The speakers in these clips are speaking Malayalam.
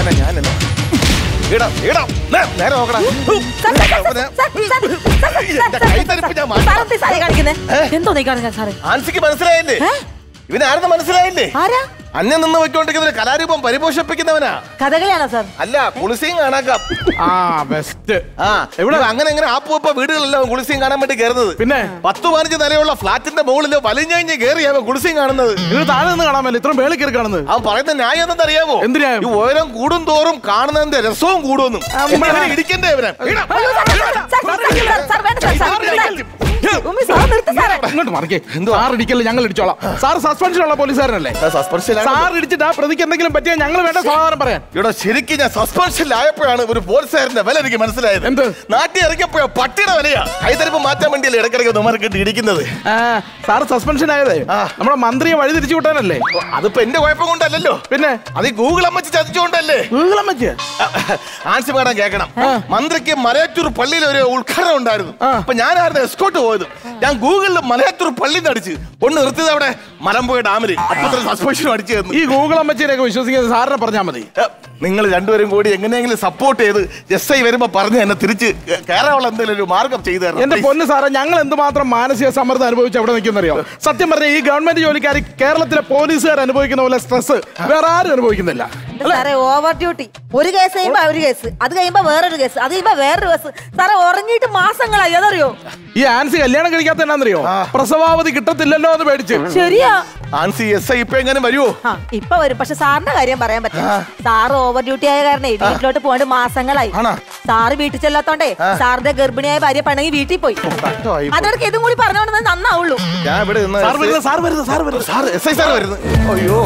പറയാനാ ഞാൻ എന്നെ ഇടാം ഇടാം നേ- നേരെ നോക്കടാ sir, sir, sir, sir, sir, sir, sir, എന്റെ സാർ, കൈത്തരിപ്പ് ഞാൻ സാർ, മാറ്റി. സാർ, എന്ത് സാറേ കാണിക്കുന്നെ? ഏ? എന്തോ നീ കാണിക്കാൻ സാറേ ആൻസിക്ക് മനസ്സിലായില്ലേ ഏ? ഇവനാരെന്ന് മനസ്സിലായില്ലേ ആരാ അന്യം നിന്ന് വെക്കൊണ്ടിരിക്കുന്ന ഒരു കലാരൂപം പരിപോഷിപ്പിക്കുന്നവനാ കഥകളിയാണോ സാർ അല്ല കുളിസിയും കാണാക്കാം ആ ബെസ്റ്റ് ആ എവിടെ അങ്ങനെ അങ്ങനെ ആപ്പുവപ്പ വീടുകളെല്ലാം കുളിസിയും കാണാൻ വേണ്ടി കയറുന്നത് പിന്നെ പത്ത് പതിനഞ്ച് നിലയുള്ള ഫ്ലാറ്റിന്റെ മുകളിൽ വലിഞ്ഞഴിഞ്ഞ് കയറി അവൻ കുളിസിയും കാണുന്നത് ഇത് താഴെ നിന്ന് കാണാൻ പറ്റില്ല ഇത്രയും മേളിൽ കയറി കാണുന്നത് അവൻ പറയുന്ന ന്യായം എന്തെന്ന് അറിയാമോ എന്ത് ന്യായം? ഈ ഉയരം കൂടും തോറും കാണുന്നതിന്റെ രസവും കൂടുമെന്നും ഇവനെ ഇടിക്കണ്ടേ ഇവനെ ഇടാം. അയ്യോ, sir, sir, sir, sir, sir, sir, വേണ്ട സാർ, സാർ, സാർ. ഉമ്മി, സാർ, നിർത്ത് സാറേ. ഇങ്ങോട്ട് മറിക്കേ സാർ ഇടിക്കല്ലേ ഞങ്ങൾ ഇടിച്ചോളാം സാർ സസ്പെൻഷനുള്ള പോലീസുകാരനല്ലേ ഞാൻ സസ്പെൻഷനിലാണ്. സാർ ഇടിച്ചിട്ട് ആ പ്രതിക്ക് എന്തെങ്കിലും പറ്റിയാൽ ഞങ്ങൾ വേണ്ട സമാധാനം പറയാൻ ഇവിടെ ശരിക്കും ഞാൻ സസ്പെൻഷനിലായപ്പോഴാണ് ഒരു പോലീസുകാരന്റെ വില എനിക്ക് മനസ്സിലായത് എന്ത്? നാട്ടിൽ ഇറങ്ങിയപ്പോഴാ പട്ടിയുടെ വിലയാ കൈതരിപ്പ് മാറ്റാൻ വേണ്ടിയല്ലേ ഇടയ്ക്കിടയ്ക്ക് നുമാരെ കിട്ടി ഇടിക്കുന്നത് ആ, സാർ സസ്പെൻഷൻ ആയതേ ആ. നമ്മുടെ മന്ത്രിയെ വഴി തിരിച്ചു വിട്ടാനല്ലേ അതിപ്പോ എന്റെ കുഴപ്പം കൊണ്ടല്ലല്ലോ പിന്നെ അത് ഈ ഗൂഗിൾ അമ്മച്ച് ചതിച്ചുകൊണ്ടല്ലേ ഗൂഗിളം വെച്ച് ആൻസി മേഡം കേൾക്കണം മന്ത്രിക്ക് മലയാറ്റൂർ പള്ളിയിൽ ഒരു ഉദ്ഘാടനം ഉണ്ടായിരുന്നു ആ. അപ്പൊ ഞാനായിരുന്നു എസ്കോട്ട് പോയത് ഞാൻ ഗൂഗിളിൽ മലയാറ്റൂർ പള്ളി അടിച്ച് ഒന്ന് നിർത്തിയത് അവിടെ മലമ്പുഴ ഡാമിൽ അത്ര സസ്പെൻഷൻ അടിച്ചു തന്നു ഈ ഗൂഗിളം വെച്ചിനൊക്കെ വിശ്വസിക്കുന്നത് സാറിനെ പറഞ്ഞാൽ മതി നിങ്ങൾ രണ്ടുപേരും കൂടി എങ്ങനെയെങ്കിലും സപ്പോർട്ട് ചെയ്ത് എസ് ഐ വരുമ്പോ പറഞ്ഞ് എന്നെ തിരിച്ച് കയറാനുള്ള എന്തെങ്കിലും ഒരു മാർഗം ചെയ്തു തരണം എന്റെ please. പൊന്ന് സാറേ ഞങ്ങൾ എന്തുമാത്രം മാനസിക സമ്മർദ്ദം അനുഭവിച്ച് അവിടെ നിൽക്കുന്നറിയോ സത്യം പറഞ്ഞ ഈ ഗവൺമെന്റ് ജോലിക്കാർ കേരളത്തിലെ പോലീസുകാർ അനുഭവിക്കുന്ന പോലെ സ്ട്രെസ് വേറെ ആരും അനുഭവിക്കുന്നില്ല എന്റെ സാറേ ഓവർ ഡ്യൂട്ടി ഒരു കേസ് കഴിയുമ്പോ ഒരു കേസ് അത് കഴിയുമ്പോ വേറൊരു കേസ് അത് കഴിയുമ്പോ വേറൊരു കേസ് സാറേ ഉറങ്ങിയിട്ട് മാസങ്ങളായി അതറിയോ ഈ ആൻസി കല്യാണം കഴിക്കാത്ത എന്നാന്നറിയോ പ്രസവാവധി കിട്ടത്തില്ലല്ലോ എന്ന് പേടിച്ച് ശരിയാ ആൻസി എസ് ഐ ഇപ്പൊ എങ്ങനെ വരുമോ ആ ഇപ്പൊ വരും പക്ഷെ സാറിന്റെ കാര്യം പറയാൻ പറ്റില്ല സാറ് ഓവർ ഡ്യൂട്ടി ആയ കാരണേ വീട്ടിലോട്ട് പോകേണ്ട മാസങ്ങളായി ആണോ? സാറ് വീട്ടിൽ ചെല്ലാത്തോണ്ടേ സാറിന്റെ ഗർഭിണിയായ ഭാര്യ പണങ്ങി വീട്ടിൽ പോയി കഷ്ടമായി പോയി. അതിടക്ക് ഇതും കൂടി പറഞ്ഞോണ്ടെന്ന് നന്നാവുള്ളൂ ഞാൻ ഇവിടെ നിന്ന് സാർ വരുന്നത് സാർ വരുന്നത് സാർ വരുന്നത് സാർ എസ് ഐ സാർ വരുന്നു അയ്യോ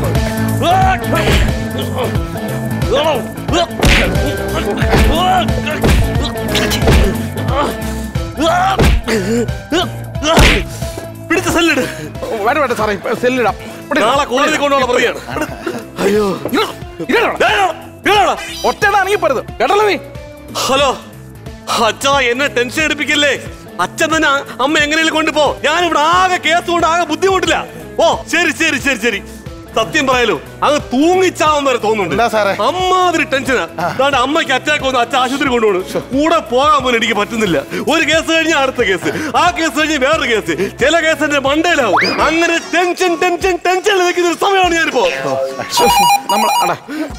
പിടിച്ച സെല്ലിട് വേണ്ട വേണ്ട സാറേ ഇപ്പൊ സെല്ലിടാം ഇവിടെ നാളെ കോടതി കൊണ്ടുപോകണ പ്രതിയാണ് ഒറ്റടാണെങ്കിൽ പോരുത് കേട്ടല്ലോ നീ ഹലോ അച്ഛാ എന്നെ ടെൻഷൻ എടുപ്പിക്കല്ലേ അച്ഛൻ തന്നെ അമ്മ എങ്ങനെയും കൊണ്ടുപോ ഞാൻ ഇവിടെ ആകെ കേസ് കൊണ്ട് ആകെ ബുദ്ധിമുട്ടില്ല ഓ ശരി ശരി ശരി ശരി സത്യം പറയാലോ അങ്ങ് തൂങ്ങിച്ചാവാൻ വരെ എന്താ സാറേ? തോന്നുന്നുണ്ട് അമ്മാതിരി ടെൻഷനാ അതാണ്ട് അമ്മയ്ക്ക് അറ്റാക്ക് വന്ന് അച്ഛൻ ആശുപത്രി കൊണ്ടുപോകണം കൂടെ പോകാൻ പോലും എനിക്ക് പറ്റുന്നില്ല ഒരു കേസ് കഴിഞ്ഞാൽ അടുത്ത കേസ് ആ കേസ് കഴിഞ്ഞ് വേറൊരു കേസ് ചില കേസ് എന്റെ മണ്ടയിലാവും അങ്ങനെ ടെൻഷൻ ടെൻഷൻ ടെൻഷൻ നിൽക്കുന്ന ഒരു സമയമാണ് ഞാനിപ്പോ നമ്മൾ അടാ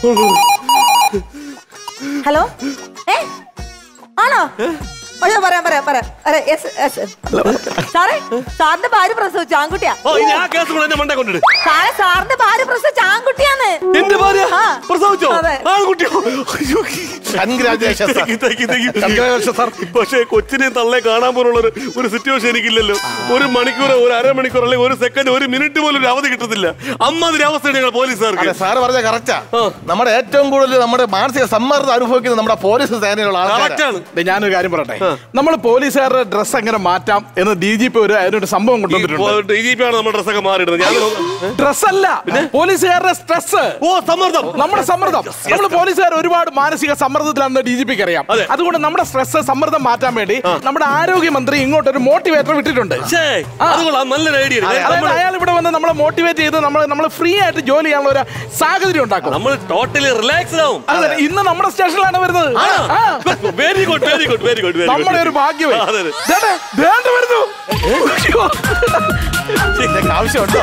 ഹലോ ഏ ആണോ അയ്യോ പറയാം പറയാം പറയാം അരെ, yes, yes. സാറേ സാറിന്റെ ഭാര്യ പ്രസവിച്ചു ആൺകുട്ടിയാ ഓ ഇനി ആ കേസ് കൂടെ എന്റെ മണ്ടേ കൊണ്ടിട്ട് സാറേ സാറിന്റെ ഭാര്യ പ്രസവിച്ച ആൺകുട്ടിയാന്ന് എന്റെ ഭാര്യ ആ. പ്രസവിച്ചോ അതെ. ആൺകുട്ടിയോ അയ്യോ. Congratulation sir Thank you, thank you, thank you. Congratulations, sir. പക്ഷേ കൊച്ചിനെ തള്ളെ കാണാൻ പോലുള്ള ഒരു- ഒരു സിറ്റുവേഷൻ എനിക്കില്ലല്ലോ ഒരു മണിക്കൂർ ഒരു അരമണിക്കൂർ അല്ലെങ്കിൽ ഒരു സെക്കൻഡ് ഒരു മിനിറ്റ് പോലും ഒരു അവധി കിട്ടത്തില്ല അമ്മാതിരി അവസ്ഥയാണ് ഞങ്ങൾ പോലീസുകാർക്ക് അതെ സാറ് പറഞ്ഞ കറക്റ്റാ ആ. നമ്മുടെ ഏറ്റവും കൂടുതൽ നമ്മുടെ മാനസിക സമ്മർദ്ദം അനുഭവിക്കുന്നത് നമ്മുടെ പോലീസ് സേനയിലുള്ള കറക്റ്റ് ആൾക്കാരാണ് ആണ് ദേ, ഞാനൊരു കാര്യം പറയട്ടെ നമ്മൾ പോലീസുകാരുടെ ഡ്രസ് എങ്ങനെ മാറ്റാം എന്ന് ഡി ജി പി ഒരു അതിനൊരു സംഭവം കൊണ്ടുവന്നിട്ടുണ്ട് ഡി ജി പി ആണ് നമ്മുടെ ഡ്രസ്സൊക്കെ മാറിയിടുന്നത് ഞാൻ ഡ്രസ് അല്ല പോലീസുകാരുടെ സ്ട്രെസ് ഓ സമ്മർദ്ദം നമ്മുടെ സമ്മർദ്ദം നമ്മൾ പോലീസുകാർ ഒരുപാട് മാനസിക സമ്മർദ്ദത്തിലാണെന്ന് ഡി ജി പിക്ക് അറിയാം അതെ. അതുകൊണ്ട് നമ്മുടെ സ്ട്രെസ് സമ്മർദ്ദം മാറ്റാൻ വേണ്ടി നമ്മുടെ ആരോഗ്യമന്ത്രി ഇങ്ങോട്ട് ഒരു മോട്ടിവേറ്റർ വിട്ടിട്ടുണ്ട് ഛേ, അത് കൊള്ളാം നല്ലൊരു ഐഡിയ അതായത് അയാൾ ഇവിടെ വന്ന് നമ്മളെ മോട്ടിവേറ്റ് ചെയ്ത് നമ്മൾ നമ്മൾ ഫ്രീ ആയിട്ട് ജോലി ചെയ്യാനുള്ള ഒരു സാഹചര്യം ഉണ്ടാക്കും നമ്മൾ ടോട്ടലി റിലാക്സ്ഡ് ആവും അതെ ഇന്ന് നമ്മുടെ സ്റ്റേഷനിലാണ് വരുന്നത് ആ. Very good very good very good very നമ്മുടെ ഒരു ഭാഗ്യമേ അതെ അതെ ദേണ്ടെ, ദേണ്ടെ വരുന്നു അയ്യോ. ഇതൊക്കെ ആവശ്യമുണ്ടോ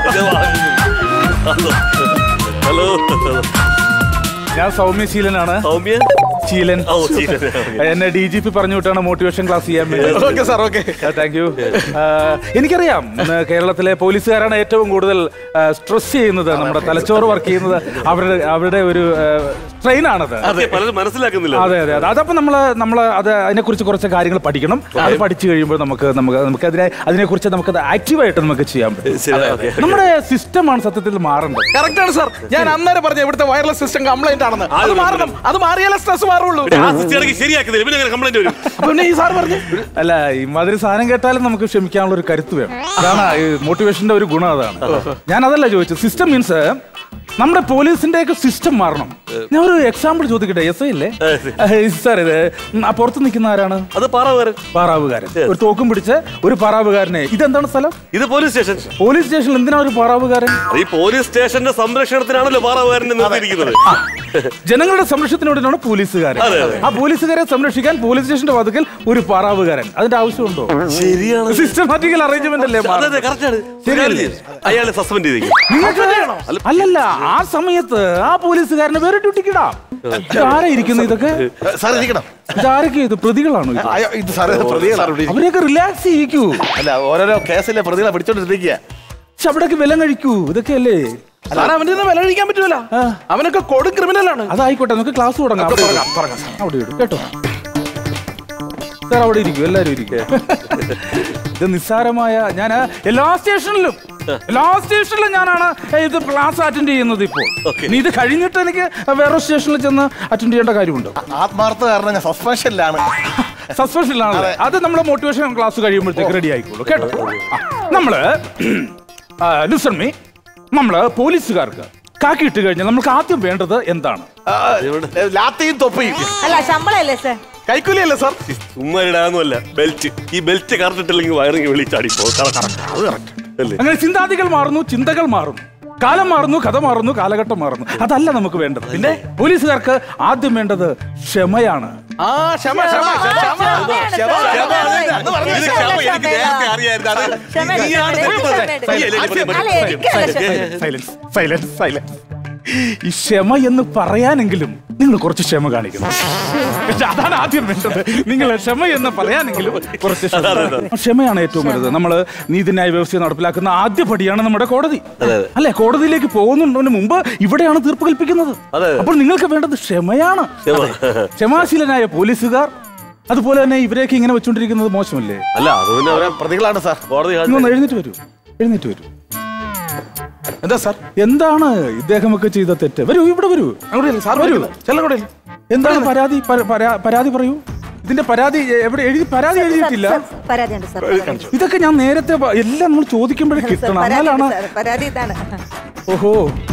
ഹലോ ഞാൻ സൗമ്യശീലനാണ് സൗമ്യ ശീലൻ ഓ ശരി എന്നെ ഡി ജി പി പറഞ്ഞു വിട്ടാണ് മോട്ടിവേഷൻ ക്ലാസ് ചെയ്യാൻ വേണ്ടി okay sir okay thank you എനിക്കറിയാം ഇന്ന് കേരളത്തിലെ പോലീസുകാരാണ് ഏറ്റവും കൂടുതൽ സ്ട്രെസ് ചെയ്യുന്നത് നമ്മുടെ തലച്ചോറ് വർക്ക് ചെയ്യുന്നത് അവരുടെ അവരുടെ ഒരു സ്ട്രെയിൻ ആണത് അതെ പലരും മനസ്സിലാക്കുന്നില്ല അതെ അതെ അതെ അതപ്പോൾ നമ്മൾ നമ്മൾ അത് അതിനെക്കുറിച്ച് കുറച്ച് കാര്യങ്ങൾ പഠിക്കണം അത് പഠിച്ചു കഴിയുമ്പോൾ നമുക്ക് നമുക്ക് നമുക്ക് അതിനെ അതിനെക്കുറിച്ച് നമുക്ക് ആക്റ്റീവായിട്ട് നമുക്ക് ചെയ്യാൻ പറ്റും ശരി ഓക്കെ നമ്മുടെ സിസ്റ്റമാണ് സത്യത്തിൽ മാറേണ്ടത് കറക്റ്റ് ആണ് സാർ ഞാൻ അന്നേരം പറഞ്ഞു ഇവിടുത്തെ വയർലെസ് സിസ്റ്റം കംപ്ലൈന്റ് ആണെന്ന് അത് മാറണം അത് മാറിയാലേ സ്ട്രെസ് മാറുള്ളൂ ആ സിസ്റ്റം ഇടയ്ക്ക് ശരിയാക്കുന്നില്ല പിന്നെ അങ്ങനെ കംപ്ലൈന്റ് വരും അപ്പൊ പിന്നെ ഈ സാർ പറഞ്ഞു അല്ല ഇമാതിരി സാധനം കേട്ടാലും നമുക്ക് ക്ഷമിക്കാനുള്ള ഒരു കരുത്ത് വേണം അതാണ് ഈ മോട്ടിവേഷന്റെ ഒരു ഗുണം അതാണ് ഞാൻ അതല്ല ചോദിച്ചത് സിസ്റ്റം മീൻസ് നമ്മുടെ പോലീസിന്റെ ഒക്കെ സിസ്റ്റം മാറണം ഞാൻ ഒരു എക്സാമ്പിൾ ചോദിക്കട്ടെ എസ് ഐ അല്ലേ സാർ ഇത് ഉം, ആ പുറത്ത് നിൽക്കുന്ന ആരാണ് അത് പാറാവുകാരൻ പാറാവുകാരൻ ഒരു തോക്കും പിടിച്ച് ഒരു പാറാവുകാരനെ ഇതെന്താണ് സ്ഥലം ഇത് പോലീസ് സ്റ്റേഷൻ പോലീസ് സ്റ്റേഷനിൽ എന്തിനാ ഒരു പാറാവുകാരൻ ഈ പോലീസ് സ്റ്റേഷന്റെ സംരക്ഷണത്തിനാണല്ലോ പാറാവുകാരനെ നിർത്തിയിരിക്കുന്നത് ജനങ്ങളുടെ സംരക്ഷണത്തിന് വേണ്ടിയിട്ടാണ് പോലീസുകാരൻ അതെ, അതെ. ആ പോലീസുകാരെ സംരക്ഷിക്കാൻ പോലീസ് സ്റ്റേഷന്റെ വാതിക്കൽ ഒരു പാറാവുകാരൻ അതിന്റെ ആവശ്യമുണ്ടോ ശരിയാണ് സിസ്റ്റമാറ്റിക്കൽ അറേഞ്ച്മെന്റ് അല്ലേ അതെ അതെ കറക്റ്റ് ആണ് ശരിയല്ലേ? അയാളെ സസ്പെൻഡ് ചെയ്തേക്കും നിങ്ങൾക്ക് അല്ലല്ല ആ സമയത്ത് ആ പോലീസുകാരനെ വേറെ ഡ്യൂട്ടിക്കിടാം ആരാ ഇരിക്കുന്നു ഇതൊക്കെ സാർ ഇരിക്കണം ഇതാരൊക്കെ ഇത് പ്രതികളാണോ ഇത് അയ്യോ ഇത് സാറേ പ്രതികളാണ് അവരെയൊക്കെ റിലാക്സ് ചെയ്യിക്കൂ അല്ല ഓരോരോ കേസിലെ പ്രതികളെ പിടിച്ചോണ്ടിരിക്കുക പക്ഷെ അവിടെയൊക്കെ വിലം കഴിക്കൂ ഇതൊക്കെയല്ലേ സാറേ അവന്റെ നിന്ന് വില കഴിക്കാൻ പറ്റൂല അവനൊക്കെ കൊടും ക്രിമിനലാണ് അതായിക്കോട്ടെ നമുക്ക് ക്ലാസ് തുടങ്ങാം അവിടെ ഇടും കേട്ടോ സാർ അവിടെ ഇരിക്കും എല്ലാരും ഇരിക്കും ഇത് നിസ്സാരമായ ഞാൻ എല്ലാ സ്റ്റേഷനിലും എല്ലാ സ്റ്റേഷനിലും ഞാനാണ് ഇത് ക്ലാസ് അറ്റൻഡ് ചെയ്യുന്നത് ഇപ്പോൾ ഇനി ഇത് കഴിഞ്ഞിട്ട് എനിക്ക് വേറെ സ്റ്റേഷനിൽ ചെന്ന് അറ്റൻഡ് ചെയ്യേണ്ട കാര്യമുണ്ട് ആത്മാർത്ഥ കാരണം ഞാൻ സസ്പെൻഷനിലാണ് സസ്പെൻഷനിലാണ് അത് നമ്മുടെ മോട്ടിവേഷൻ ക്ലാസ് കഴിയുമ്പോഴത്തേക്ക് റെഡി ആയിക്കോളൂ കേട്ടോ ആ, നമ്മള് ലിസൺ മീ നമ്മള് പോലീസുകാർക്ക് കാക്കി ഇട്ട് കഴിഞ്ഞാൽ നമുക്ക് ആദ്യം വേണ്ടത് എന്താണ് ആ, ലാത്തിയും തൊപ്പിയും അല്ല ശമ്പളല്ലേ സാർ കൈക്കൂലിയല്ലേ സാർ ചുമ്മാ ഇടാന്നല്ല ബെൽറ്റ് ഈ ബെൽറ്റ് കറക്റ്റിട്ടില്ലെങ്കിൽ വയറിങ് വെളി ചാടിപ്പോ അല്ലേ അങ്ങനെ ചിന്താതികൾ മാറുന്നു ചിന്തകൾ മാറുന്നു കാലം മാറുന്നു കഥ മാറുന്നു കാലഘട്ടം മാറുന്നു അതല്ല നമുക്ക് വേണ്ടത് പിന്നെ പോലീസുകാർക്ക് ആദ്യം വേണ്ടത് ക്ഷമയാണ് ആ ക്ഷമ ക്ഷമ ക്ഷമ ഇത് ക്ഷമ എനിക്ക് നേരത്തെ അറിയായിരുന്നു അത് നീയാണ് തെറ്റുന്നത്. നീയല്ലേ ഇതിനെ പറ്റി അല്ല എനിക്കല്ല ക്ഷമ സൈലൻസ് സൈലൻസ് സൈലൻസ് ഈ ക്ഷമ എന്ന് പറയാനെങ്കിലും നിങ്ങൾ കുറച്ച് ക്ഷമ കാണിക്കണം പക്ഷെ അതാണ് ആദ്യം വേണ്ടത് നിങ്ങൾ ക്ഷമ എന്ന് പറയാനെങ്കിലും കുറച്ച് ക്ഷമ. ക്ഷമയാണ് ഏറ്റവും വലുത് നമ്മൾ നീതിന്യായ വ്യവസ്ഥ നടപ്പിലാക്കുന്ന ആദ്യ പടിയാണ് നമ്മുടെ കോടതി അല്ലെ കോടതിയിലേക്ക് പോകുന്നതിന് മുമ്പ് ഇവിടെയാണ് തീർപ്പ് കൽപ്പിക്കുന്നത് അതെ. അപ്പോൾ നിങ്ങൾക്ക് വേണ്ടത് ക്ഷമയാണ് ക്ഷമാശീലനായ പോലീസുകാർ അതുപോലെ തന്നെ ഇവരെയൊക്കെ ഇങ്ങനെ വെച്ചുകൊണ്ടിരിക്കുന്നത് മോശമല്ലേ അല്ല അത് പിന്നെ അവരെ പ്രതികളാണ് സാർ കോടതി ഇങ്ങൊന്ന് എഴുന്നേറ്റ് വരൂ എഴുന്നേറ്റ് വരൂ എന്താ സാർ എന്താണ് ഇദ്ദേഹമൊക്കെ ചെയ്ത തെറ്റ് വരൂ ഇവിടെ വരൂ അങ്ങോട്ട് സാർ വരൂ ചെല്ല കൂടെ എന്താണ് പരാതി പര- പരാ- പരാതി പറയൂ ഇതിന്റെ പരാതി എ- എവിടെ എഴുതി പരാതി എഴുതിയിട്ടില്ല പരാതിയുണ്ട് സാർ പരാതി. ഇതൊക്കെ ഞാൻ നേരത്തെ പ- എല്ലാം നമ്മൾ ചോദിക്കുമ്പോഴേ സാർ, കിട്ടണം പരാതിയുണ്ട് എന്നാലാണ് സാർ, പരാതി ഇതാണ് ഓഹോ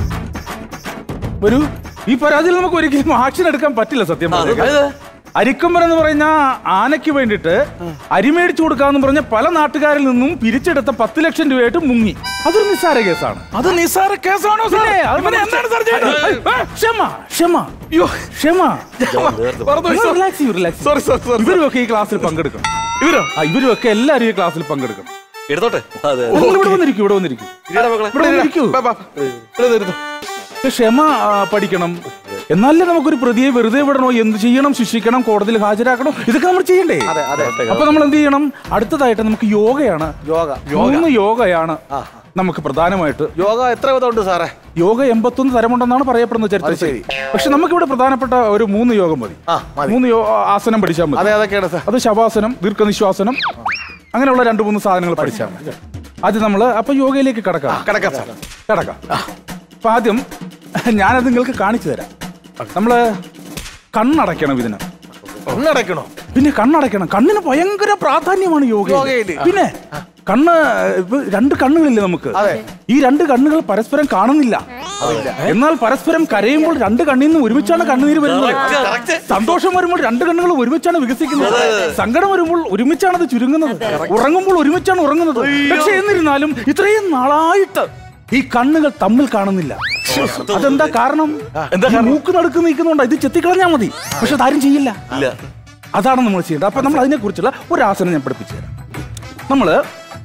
വരൂ ഈ പരാതിയിൽ നമുക്ക് ഒരിക്കലും ആക്ഷൻ എടുക്കാൻ പറ്റില്ല സത്യം പറഞ്ഞാൽ. അരിക്കൊമ്പൻ എന്ന് പറഞ്ഞ ആനയ്ക്ക് വേണ്ടിയിട്ട് അരിമേടിച്ചു കൊടുക്കാന്ന് പറഞ്ഞ പല നാട്ടുകാരിൽ നിന്നും പിരിച്ചെടുത്ത പത്ത് ലക്ഷം രൂപയായിട്ട് മുങ്ങി അതൊരു നിസ്സാര കേസാണ് അത് നിസ്സാര കേസാണോ സാർ പിന്നെ അത് ഇവനെ എന്താണ് സാർ ചെയ്യുന്നത് ഏ, ക്ഷമ ക്ഷമ അയ്യോ ക്ഷമ മറന്നുപോയി സാർ റിലാക്സ് ചെയ്യൂ റിലാക്സ് സോറി സാർ സോറി ഇവരുമൊക്കെ ഈ ക്ലാസ്സിൽ പങ്കെടുക്കണം ഇവരോ ആ ഇവരുമൊക്കെ എല്ലാവരും ഈ ക്ലാസ്സിൽ പങ്കെടുക്കണം എടുത്തോട്ടെ അതെ നിങ്ങൾ ഇവിടെ വന്നിരിക്കൂ ഇവിടെ വന്നിരിക്കൂ ഇരിടാ മക്കളെ ഇവിടെ വന്നിരിക്കൂ ബാ, ബാ. ഇരുന്ന് ഇരുന്ന്. ക്ഷമ ആ, പഠിക്കണം എന്നാലേ നമുക്കൊരു പ്രതിയെ വെറുതെ വിടണോ എന്ത് ചെയ്യണം ശിക്ഷിക്കണം കോടതിയിൽ ഹാജരാക്കണോ ഇതൊക്കെ നമ്മൾ ചെയ്യണ്ടേ അപ്പൊ നമ്മൾ എന്ത് ചെയ്യണം അടുത്തതായിട്ട് നമുക്ക് യോഗയാണ് യോഗ മൂന്ന് യോഗയാണ് നമുക്ക് പ്രധാനമായിട്ട് യോഗ എത്ര വിധമുണ്ട് സാറേ യോഗ എൺപത്തൊന്ന് തരമുണ്ടെന്നാണ് പറയപ്പെടുന്നത് ചരിത്രത്തിൽ പക്ഷെ നമുക്കിവിടെ പ്രധാനപ്പെട്ട ഒരു മൂന്ന് യോഗം മതി ആ, മതി. മൂന്ന് യോ- ആസനം പഠിച്ചാൽ മതി അതെ അതൊക്കെയാണ് സാർ അത് ശവാസനം ദീർഘനിശ്വാസനം അങ്ങനെയുള്ള രണ്ട് മൂന്ന് സാധനങ്ങൾ പഠിച്ചാൽ മതി ആദ്യം നമ്മൾ അപ്പൊ യോഗയിലേക്ക് കടക്കാം കിടക്കാം സാർ കിടക്കാം അപ്പൊ ആദ്യം ഞാനത് നിങ്ങൾക്ക് കാണിച്ചു തരാം നമ്മള് കണ്ണടയ്ക്കണം ഇതിന് ഒന്നടയ്ക്കണോ പിന്നെ കണ്ണടയ്ക്കണം കണ്ണിന് ഭയങ്കര പ്രാധാന്യമാണ് യോഗ യോഗയില്. പിന്നെ കണ്ണ് ഇപ്പൊ രണ്ട് കണ്ണുകളില്ലേ നമുക്ക് അതെ. ഈ രണ്ട് കണ്ണുകൾ പരസ്പരം കാണുന്നില്ല എന്നാൽ പരസ്പരം കരയുമ്പോൾ രണ്ട് കണ്ണിൽ നിന്ന് ഒരുമിച്ചാണ് കണ്ണുനീര് വരുന്നത് സന്തോഷം വരുമ്പോൾ രണ്ട് കണ്ണുകൾ ഒരുമിച്ചാണ് വികസിക്കുന്നത് സങ്കടം വരുമ്പോൾ ഒരുമിച്ചാണ് അത് ചുരുങ്ങുന്നത് ഉറങ്ങുമ്പോൾ ഒരുമിച്ചാണ് ഉറങ്ങുന്നത് പക്ഷെ എന്നിരുന്നാലും ഇത്രയും നാളായിട്ട് ഈ കണ്ണുകൾ തമ്മിൽ കാണുന്നില്ല അതെന്താ കാരണം എന്താ മൂക്ക് നടുക്ക് നിൽക്കുന്നുണ്ട് ഇത് ചെത്തിക്കളഞ്ഞാൽ മതി പക്ഷെ അതാരും ചെയ്യില്ല ഇല്ല അതാണ് നമ്മൾ ചെയ്യേണ്ടത് അപ്പൊ നമ്മൾ അതിനെ കുറിച്ചുള്ള ഒരു ആസനം ഞാൻ പഠിപ്പിച്ചു തരാം നമ്മള്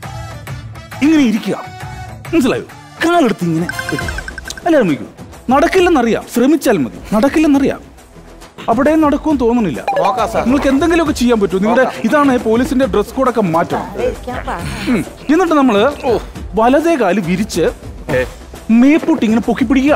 ഇങ്ങനെ ഇരിക്കുക മനസ്സിലായോ കാലെടുത്ത് ഇങ്ങനെ വെക്കുക. എല്ലാവരും വയ്ക്കൂ നടക്കില്ലെന്നറിയാം ശ്രമിച്ചാൽ മതി നടക്കില്ലെന്നറിയാം അവിടെ നടക്കുമെന്ന് തോന്നുന്നില്ല നോക്കാം സാർ നിങ്ങൾക്ക് എന്തെങ്കിലുമൊക്കെ ചെയ്യാൻ പറ്റുമോ നിങ്ങളുടെ ഇതാണ് പോലീസിന്റെ ഡ്രസ് കോഡൊക്കെ മാറ്റണം ഇരിക്കാൻ പാ. ഉം. എന്നിട്ട് നമ്മള് വലതേ കാല് വിരിച്ച് മേപ്പൂട്ട് ഇങ്ങനെ പൊക്കി പിടിക്കുക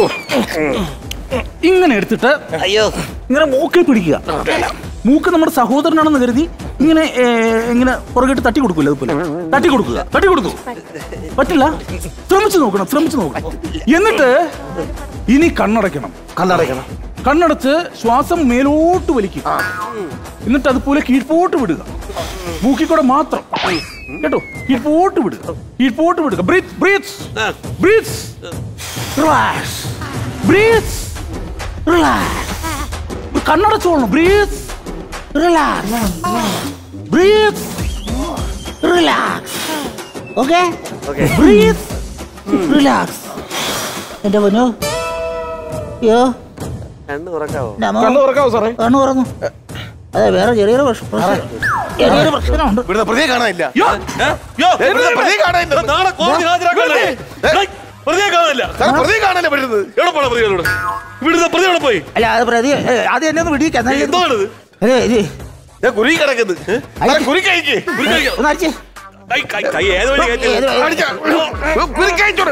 ഇങ്ങനെ എടുത്തിട്ട് അയ്യോ ഇങ്ങനെ മൂക്കിൽ പിടിക്കുക മൂക്ക് നമ്മുടെ സഹോദരനാണെന്ന് കരുതി ഇങ്ങനെ ഏ, ഇങ്ങനെ പുറകിട്ട് തട്ടി കൊടുക്കൂല അതുപോലെ തട്ടി കൊടുക്കുക തട്ടി കൊടുക്കൂ പറ്റില്ല ശ്രമിച്ചു നോക്കണം ശ്രമിച്ചു നോക്കണം എന്നിട്ട് ഇനി കണ്ണടയ്ക്കണം കണ്ണടയ്ക്കണം കണ്ണടച്ച് ശ്വാസം മേലോട്ട് വലിക്കുക എന്നിട്ട് അതുപോലെ കീഴ്പോട്ട് വിടുക മൂക്കിൽ കൂടെ മാത്രം കേട്ടോ കീഴ്പോട്ട് വിടുക കീഴ്പോട്ട് വിടുക breathe breathe breathe relax breathe relax കണ്ണടച്ചോളണം breathe relax breathe relax okay breathe relax എന്റെ പൊന്നു അയ്യോ കണ്ണ് തുറക്കാവോ നമോ കണ്ണു തുറക്കാവോ സാറേ കണ്ണു തുറന്നു അതെ വേറെ ചെറിയൊരു പ്രശ്നം പ്രശ്നം- ചെറിയൊരു പ്രശ്നമുണ്ട് ഇവിടുത്തെ പ്രതിയെ കാണാനില്ല യോ, യോ, ഇവിടുത്തെ പ്രതിയെ കാണാനില്ല നാളെ കോടതി ഹാജരാക്കാനല്ലേ? ഡേയ്, പ്രതിയെ കാണാനില്ല സാർ പ്രതിയെ കാണാനില്ല പെടുന്നത് എവിടെ പോണ പ്രതികളോട് ഇവിടുത്തെ പ്രതി എവിടെ പോയി അല്ല അത് പ്രതി ഏ, ആദ്യം എന്നെ ഒന്ന് പിടിക്കാം എന്താണിത് അതെ ഇത് ഞാൻ കുറി കിടക്കുന്നത് സാറേ, കുറി കഴിക്ക് കുറി കഴിക്കാം. ഒന്ന് അടിച്ചേ കൈ, കൈ, കൈ ഏത് വഴി കയറ്റി? ഏത് വഴി? അടിച്ച. കുറി കഴിച്ചോട്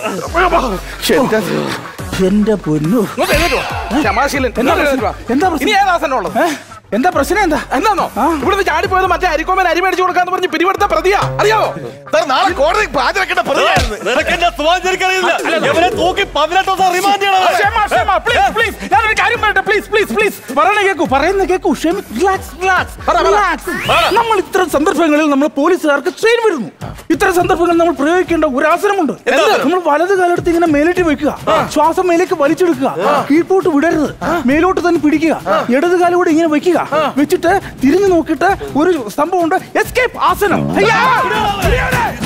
എന്റെ പൊന്നു ക്ഷമാശീലൻ എന്താ പ്രശ്നം? എന്താ പ്രശ്നം? ഇനി ഏതാസനുള്ളത് ഏ? എന്താ പ്രശ്നം എന്താ എന്താന്നോ ആ. ഇവിടുന്ന് ചാടിപ്പോയത് മറ്റേ അരിക്കോമൻ അരി മേടിച്ചു കൊടുക്കാന്ന് പറഞ്ഞ് പിരിവെടുത്ത പ്രതിയാ അറിയാവോ സാർ നാളെ കോടതി ഹാജരാക്കേണ്ട പ്രതിയായിരുന്നു നിനക്ക് എന്നെ സ്വാതന്ത്ര്യക്കറിയില്ല ഇവരെ തൂക്കി പതിനെട്ട് ദിവസം റിമാൻഡ് ചെയ്യണം ക്ഷമ, ക്ഷമ, please, please. ഞാനൊരു കാര്യം പറയട്ടെ പ്ലീസ് പ്ലീസ് പ്ലീസ് പറയണ കേക്കൂ പറയുന്ന കേക്കൂ ക്ഷമി റിലാക്സ് റിലാക്സ് റിലാക്സ് നമ്മൾ ഇത്തരം സന്ദർഭങ്ങളിൽ നമ്മൾ പോലീസുകാർക്ക് ട്രെയിൻ വരുന്നു ഇത്തരം സന്ദർഭങ്ങളിൽ നമ്മൾ പ്രയോഗിക്കേണ്ട ഒരു ആസനമുണ്ട് നമ്മൾ വലത് കാലെടുത്ത് ഇങ്ങനെ മേലിട്ട് വെക്കുക ശ്വാസം മേലേക്ക് വലിച്ചെടുക്കുക കീഴ്പോട്ട് വിടരുത് മേലോട്ട് തന്നെ പിടിക്കുക ഇടത് കാലം കൂടെ ഇങ്ങനെ വെക്കുക വെച്ചിട്ട് തിരിഞ്ഞു നോക്കിയിട്ട് ഒരു സംഭവം ഉണ്ട് എസ്കേപ്പ് ആസനം അയ്യാ!